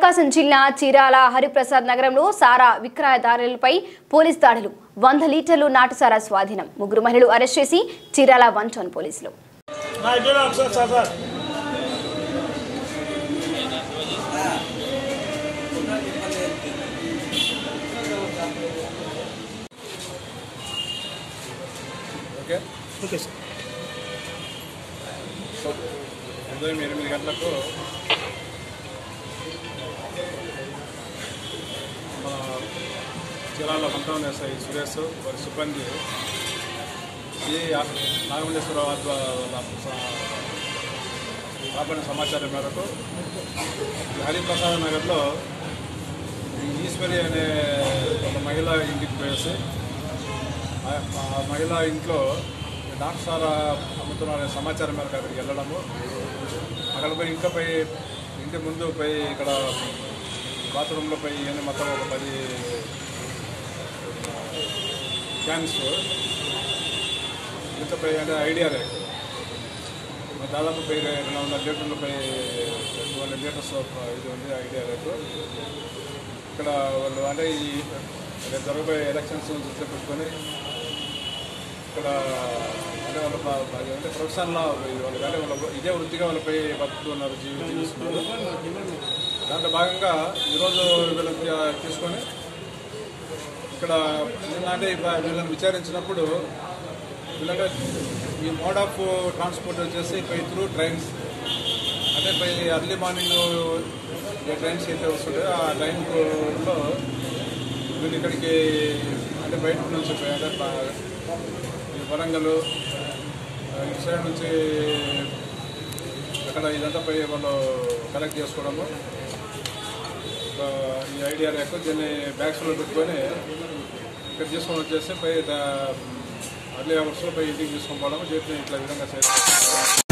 ప్రకాశం జిల్లా చీరాల హరిప్రసాద్ నగరంలో సారా విక్రయదారులపై పోలీస్ దాడులు వంద లీటర్లు నాటుసారా స్వాధీనం ముగ్గురు మహిళలు అరెస్ట్ చేసి చీరాల వన్ టౌన్ పోలీసులు నా ఇద్దరు ఒకసారి sir sir okay okay sir ఉదయం ఎనిమిది గంటలకు మన జిల్లాలో మంత్రం ఎస్ఐ సురేష్ వారి సిబ్బంది ఈ నాగమల్లేశ్వర రాబడిన సమాచారం మేరకు ఈ హరిప్రసాద్ నగర్లో ఈ ఈశ్వరి అనే ఒక మహిళ ఇంటికి పోయేసి ఆ- ఆ మహిళ ఇంట్లో డాక్టర్ సార్ అమ్ముతున్నారనే సమాచారం మేరకు అక్కడికి వెళ్ళడము అక్కడ పోయి ఇంట్లో పోయి ఇంటి ముందు పోయి ఇక్కడ బాత్రూంలో పోయి ఇవన్నీ మొత్తం ఒక పది క్యాన్స్ ఇంత పోయి అంటే ఐడియా రేట్ దాదాపు పోయి రెండు వందల లీటర్లు పోయి టూ హండ్రెడ్ లీటర్స్ ఇది ఉంది ఐడియా రేటు ఇక్కడ వాళ్ళు అంటే ఈ రేపు జరగబోయే ఎలక్షన్స్ దృష్టిలో పెట్టుకొని ఇక్కడ అంటే వాళ్ళ ప- ప- అంటే ప్రొఫెషన్లో వాళ్ళు అంటే వాళ్ళ ఇదే వృత్తిగా వాళ్ళపై బతుకుతున్నారు జీవి జీవిస్తున్నారు దాంట్లో భాగంగా ఈరోజు వీళ్ళని తీ- తీసుకొని ఇక్కడ నిన్న అంటే ఇప్ప- వీళ్ళని విచారించినప్పుడు వీళ్ళంటే ఈ మోడ్ ఆఫ్ ట్రాన్స్పోర్ట్ వచ్చేసి పై త్రూ ట్రైన్స్ అంటే పై అర్లీ మార్నింగ్ ఏ ట్రైన్స్ అయితే వస్తుంటాయో ఆ ట్రైన్లో వీళ్ళు ఇక్కడికి అంటే బయట నుంచి పోయి అంటే ప- ఈ వరంగల్ ఆ, ఇటు సైడ్ నుంచి అక్కడ ఇదంతా పోయి వాళ్ళు కలెక్ట్ చేసుకోవడము ఆ, ఈ ఐడియా రేకు దీన్ని బ్యాగ్స్లో పెట్టుకొని ఇక్కడ తీసుకొని వచ్చేసి పై అర్లీ అవర్స్లో పోయి ఇంటికి తీసుకొని పోవడం చేతి ఇట్లా విధంగా చేస్తారు